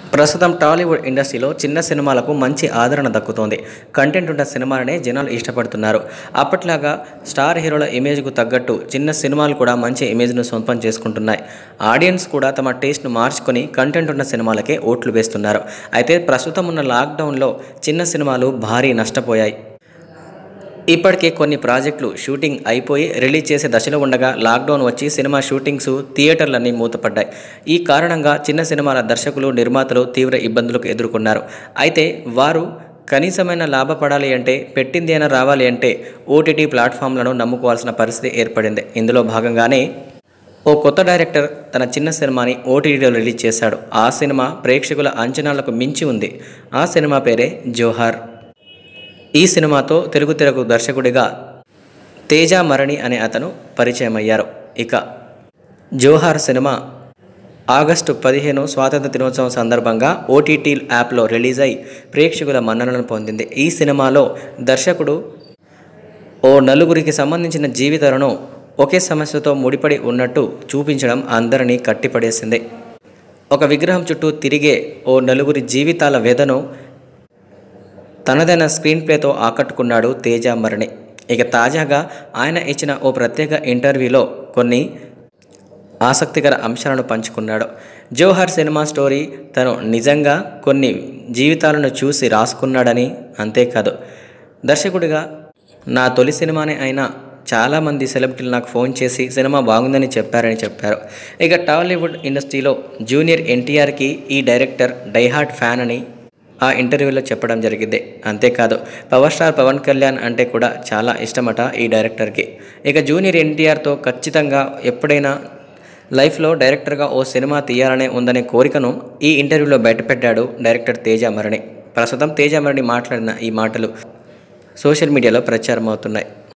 ప్రస్తుతం టాలీవుడ్ ఇండస్ట్రీలో చిన్న సినిమాలకు మంచి ఆదరణ దక్కుతోంది కంటెంట్ ఉన్న సినిమాలనే జనాలు ఇష్టపడుతున్నారు అప్పట్లాగా స్టార్ హీరోల ఇమేజ్కు తగ్గట్టు చిన్న సినిమాలు కూడా మంచి ఇమేజ్ను సొంతం చేసుకుంటున్నాయి ఆడియన్స్ కూడా తమ టేస్ట్ను మార్చుకొని కంటెంట్ ఉన్న సినిమాలకే ఓట్లు వేస్తున్నారు అయితే ప్రస్తుతం ఉన్న లాక్డౌన్లో చిన్న సినిమాలు భారీ నష్టపోయాయి ఇప్పటికే కొన్ని ప్రాజెక్టులు షూటింగ్ అయిపోయి రిలీజ్ చేసే దశలో ఉండగా లాక్డౌన్ వచ్చి సినిమా షూటింగ్స్ థియేటర్లన్నీ మూతపడ్డాయి ఈ కారణంగా చిన్న సినిమాల దర్శకులు నిర్మాతలు తీవ్ర ఇబ్బందులకు ఎదుర్కొన్నారు అయితే వారు కనీసమైన లాభపడాలి అంటే పెట్టింది అయినా రావాలి అంటే ఓటీటీ ప్లాట్ఫామ్లను నమ్ముకోవాల్సిన పరిస్థితి ఏర్పడింది ఇందులో భాగంగానే ఓ కొత్త డైరెక్టర్ తన చిన్న సినిమాని ఓటీటీలో రిలీజ్ చేశాడు ఆ సినిమా ప్రేక్షకుల అంచనాలకు మించి ఉంది ఆ సినిమా పేరే జోహార్ ఈ సినిమాతో తెలుగు తెరకు దర్శకుడిగా తేజ మరణి అనే అతను పరిచయం అయ్యారు ఇక జోహార్ సినిమా ఆగస్టు పదిహేను స్వాతంత్ర దినోత్సవం సందర్భంగా ఓటీటీ యాప్లో రిలీజ్ అయి ప్రేక్షకుల మన్ననలను పొందింది ఈ సినిమాలో దర్శకుడు ఓ నలుగురికి సంబంధించిన జీవితాలను ఒకే సమస్యతో ముడిపడి ఉన్నట్టు చూపించడం అందరినీ కట్టిపడేసింది ఒక విగ్రహం చుట్టూ తిరిగే ఓ నలుగురి జీవితాల వ్యధను తనదైన స్క్రీన్ ప్లేతో ఆకట్టుకున్నాడు తేజ మరణి ఇక తాజాగా ఆయన ఇచ్చిన ఓ ప్రత్యేక ఇంటర్వ్యూలో కొన్ని ఆసక్తికర అంశాలను పంచుకున్నాడు జోహర్ సినిమా స్టోరీ తను నిజంగా కొన్ని జీవితాలను చూసి రాసుకున్నాడని అంతేకాదు దర్శకుడిగా నా తొలి సినిమానే అయినా చాలామంది సెలబ్రిటీలు నాకు ఫోన్ చేసి సినిమా బాగుందని చెప్పారని చెప్పారు ఇక టాలీవుడ్ ఇండస్ట్రీలో జూనియర్ ఎన్టీఆర్కి ఈ డైరెక్టర్ డైహార్ట్ ఫ్యాన్ అని ఆ ఇంటర్వ్యూలో చెప్పడం జరిగింది అంతేకాదు పవర్ స్టార్ పవన్ కళ్యాణ్ అంటే కూడా చాలా ఇష్టమట ఈ డైరెక్టర్కి ఇక జూనియర్ ఎన్టీఆర్తో ఖచ్చితంగా ఎప్పుడైనా లైఫ్లో డైరెక్టర్గా ఓ సినిమా తీయాలనే ఉందనే కోరికను ఈ ఇంటర్వ్యూలో బయటపెట్టాడు డైరెక్టర్ తేజ మరణి ప్రస్తుతం తేజ మరణి మాట్లాడిన ఈ మాటలు సోషల్ మీడియాలో ప్రచారం అవుతున్నాయి